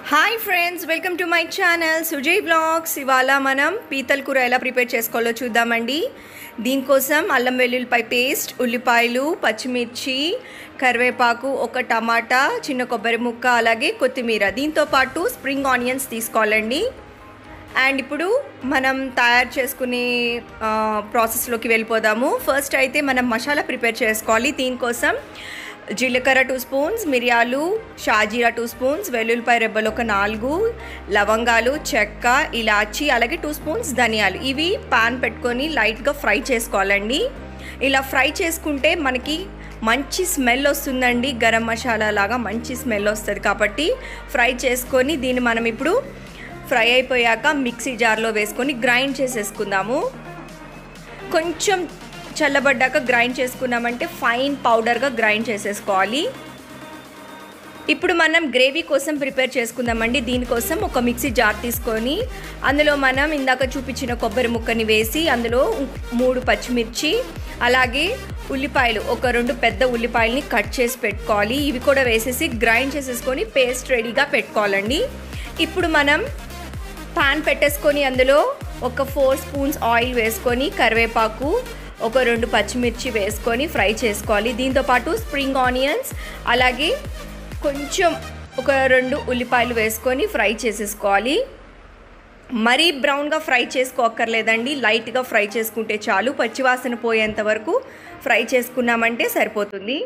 hi friends welcome to my channel Sujay blogs ఇవాళ మనం పీతల కూర ఎలా ప్రిపేర్ చేసుకోవాలో చూద్దామండి దీనికోసం అల్లం వెల్లుల్లిపాయ పేస్ట్ ఉల్లిపాయలు పచ్చిమిర్చి కరివేపాకు ఒక టమాటా చిన్న కొబ్బరి ముక్క అలాగే కొత్తిమీర దీంతో పాటు స్ప్రింగ్ ఆనియన్స్ తీసుకోవాలండి అండ్ ఇప్పుడు మనం తయారు చేసుకునే ఆ, ప్రాసెస్లోకి వెళ్ళిపోదాము ఫస్ట్ అయితే మనం మసాలా ప్రిపేర్ చేసుకోవాలి దీనికోసం జీలకర్ర టూ స్పూన్స్ మిరియాలు షాజీరా టూ స్పూన్స్ వెల్లుల్లిపాయ రెబ్బలు ఒక నాలుగు లవంగాలు చెక్క ఇలాచి అలాగే టూ స్పూన్స్ ధనియాలు ఇవి పాన్ పెట్టుకొని లైట్గా ఫ్రై చేసుకోవాలండి ఇలా ఫ్రై చేసుకుంటే మనకి మంచి స్మెల్ వస్తుందండి గరం మసాలా లాగా మంచి స్మెల్ వస్తుంది కాబట్టి ఫ్రై చేసుకొని దీన్ని మనం ఇప్పుడు ఫ్రై అయిపోయాక మిక్సీ జార్లో వేసుకొని గ్రైండ్ చేసేసుకుందాము కొంచెం చల్లబడ్డాక గ్రైండ్ చేసుకున్నామంటే ఫైన్ పౌడర్గా గ్రైండ్ చేసేసుకోవాలి ఇప్పుడు మనం గ్రేవీ కోసం ప్రిపేర్ చేసుకుందామండి దీనికోసం ఒక మిక్సీ జార్ తీసుకొని అందులో మనం ఇందాక చూపించిన కొబ్బరి ముక్కని వేసి అందులో మూడు పచ్చిమిర్చి అలాగే ఉల్లిపాయలు ఒక రెండు పెద్ద ఉల్లిపాయలని కట్ చేసి పెట్టుకోవాలి ఇవి కూడా వేసేసి గ్రైండ్ చేసేసుకొని పేస్ట్ రెడీగా పెట్టుకోవాలండి ఇప్పుడు మనం పాన్ పెట్టేసుకొని అందులో ఒక ఫోర్ స్పూన్స్ ఆయిల్ వేసుకొని కరివేపాకు ఒక రెండు పచ్చిమిర్చి వేసుకొని ఫ్రై చేసుకోవాలి దీంతోపాటు స్ప్రింగ్ ఆనియన్స్ అలాగే కొంచెం ఒక రెండు ఉల్లిపాయలు వేసుకొని ఫ్రై చేసేసుకోవాలి మరీ బ్రౌన్గా ఫ్రై చేసుకోక్కర్లేదండి లైట్గా ఫ్రై చేసుకుంటే చాలు పచ్చివాసన పోయేంత వరకు ఫ్రై చేసుకున్నామంటే సరిపోతుంది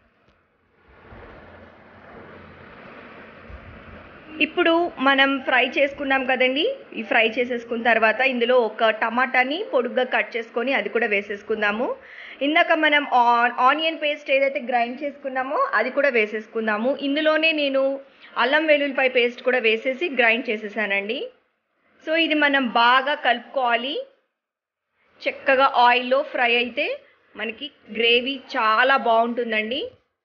ఇప్పుడు మనం ఫ్రై చేసుకున్నాం కదండి ఈ ఫ్రై చేసేసుకున్న తర్వాత ఇందులో ఒక టమాటాని పొడుగ్గా కట్ చేసుకొని అది కూడా వేసేసుకుందాము ఇందాక మనం ఆ- ఆనియన్ పేస్ట్ ఏదైతే గ్రైండ్ చేసుకున్నామో అది కూడా వేసేసుకుందాము ఇందులోనే నేను అల్లం వెల్లుల్లిపాయ పేస్ట్ కూడా వేసేసి గ్రైండ్ చేసేసానండి సో ఇది మనం బాగా కలుపుకోవాలి చక్కగా ఆయిల్లో ఫ్రై అయితే మనకి గ్రేవీ చాలా బాగుంటుందండి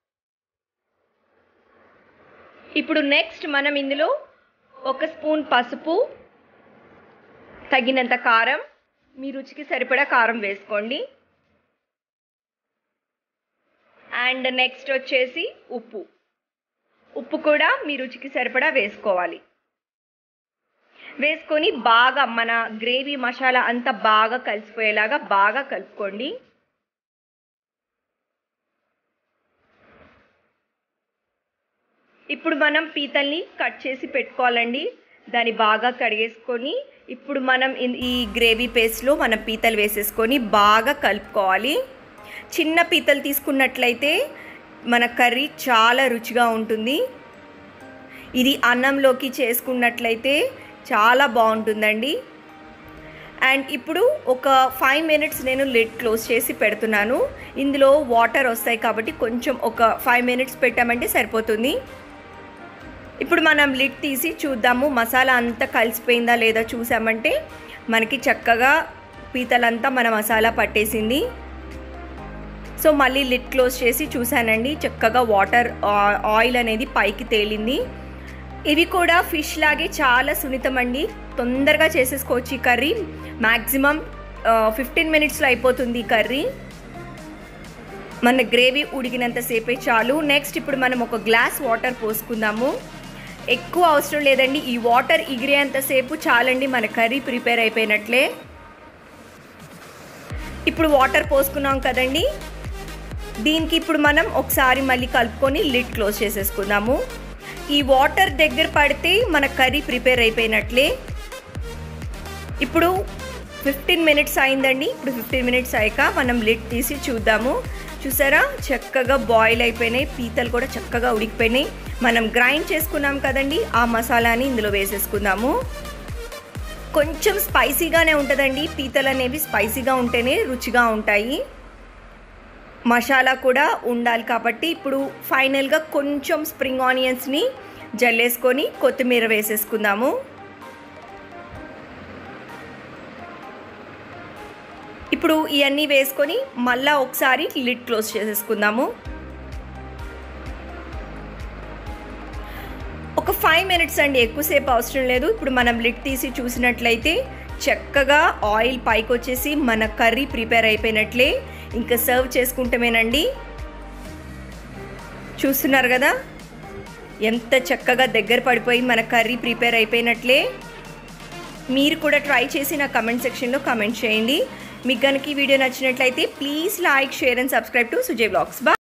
ఇప్పుడు నెక్స్ట్ మనం ఇందులో ఒక స్పూన్ పసుపు తగినంత కారం మీ రుచికి సరిపడా కారం వేసుకోండి అండ్ నెక్స్ట్ వచ్చేసి ఉప్పు ఉప్పు కూడా మీ రుచికి సరిపడా వేసుకోవాలి వేసుకొని బాగా మన గ్రేవీ మసాలా అంతా బాగా కలిసిపోయేలాగా బాగా కలుపుకోండి ఇప్పుడు మనం పీతల్ని కట్ చేసి పెట్టుకోవాలండి దాన్ని బాగా కడిగేసుకొని ఇప్పుడు మనం ఇన్- ఈ గ్రేవీ పేస్ట్లో మనం పీతలు వేసేసుకొని బాగా కలుపుకోవాలి చిన్న పీతలు తీసుకున్నట్లయితే మన కర్రీ చాలా రుచిగా ఉంటుంది ఇది అన్నంలోకి చేసుకున్నట్లయితే చాలా బాగుంటుందండి అండ్ ఇప్పుడు ఒక ఫైవ్ మినిట్స్ నేను లిడ్ క్లోజ్ చేసి పెడుతున్నాను ఇందులో వాటర్ వస్తాయి కాబట్టి కొంచెం ఒక ఫైవ్ మినిట్స్ పెట్టామంటే సరిపోతుంది ఇప్పుడు మనం లిడ్ తీసి చూద్దాము మసాలా అంతా కలిసిపోయిందా లేదా చూసామంటే మనకి చక్కగా పీతలంతా మన మసాలా పట్టేసింది సో మళ్ళీ లిడ్ క్లోజ్ చేసి చూశానండి చక్కగా వాటర్ ఆ- ఆయిల్ అనేది పైకి తేలింది ఇవి కూడా ఫిష్ లాగే చాలా సున్నితం అండి తొందరగా చేసేసుకోవచ్చు ఈ కర్రీ మ్యాక్సిమం ఫిఫ్టీన్ మినిట్స్లో అయిపోతుంది ఈ కర్రీ మన గ్రేవీ ఉడికినంతసేపే చాలు నెక్స్ట్ ఇప్పుడు మనం ఒక గ్లాస్ వాటర్ పోసుకుందాము ఎక్కువ అవసరం లేదండి ఈ వాటర్ ఎగిరేంతసేపు చాలండి మన కర్రీ ప్రిపేర్ అయిపోయినట్లే ఇప్పుడు వాటర్ పోసుకున్నాం కదండి దీనికి ఇప్పుడు మనం ఒకసారి మళ్ళీ కలుపుకొని లిడ్ క్లోజ్ చేసేసుకుందాము ఈ వాటర్ దగ్గర పడితే మన కర్రీ ప్రిపేర్ అయిపోయినట్లే ఇప్పుడు ఫిఫ్టీన్ మినిట్స్ అయిందండి ఇప్పుడు ఫిఫ్టీన్ మినిట్స్ అయ్యాక మనం లిడ్ తీసి చూద్దాము చూసారా చక్కగా బాయిల్ అయిపోయినాయి పీతలు కూడా చక్కగా ఉడికిపోయినాయి మనం గ్రైండ్ చేసుకున్నాం కదండి ఆ మసాలాని ఇందులో వేసేసుకుందాము కొంచెం స్పైసీగానే ఉంటుందండి పీతలు అనేవి స్పైసీగా ఉంటేనే రుచిగా ఉంటాయి మసాలా కూడా ఉండాలి కాబట్టి ఇప్పుడు ఫైనల్గా కొంచెం స్ప్రింగ్ ఆనియన్స్ని జల్లేసుకొని కొత్తిమీర వేసేసుకుందాము ఇప్పుడు ఇవన్నీ వేసుకొని మళ్ళా ఒకసారి లిడ్ క్లోజ్ చేసేసుకుందాము ఒక ఫైవ్ మినిట్స్ అండి ఎక్కువసేపు అవసరం లేదు ఇప్పుడు మనం లిడ్ తీసి చూసినట్లయితే చక్కగా ఆయిల్ పైకి వచ్చేసి మన కర్రీ ప్రిపేర్ అయిపోయినట్లే ఇంకా సర్వ్ చేసుకుంటామేనండి చూస్తున్నారు కదా ఎంత చక్కగా దగ్గర పడిపోయి మన కర్రీ ప్రిపేర్ అయిపోయినట్లే మీరు కూడా ట్రై చేసి నా కమెంట్ సెక్షన్లో కమెంట్ చేయండి మీకు కనుక ఈ వీడియో నచ్చినట్లయితే please like share and subscribe to Sujay blogs బా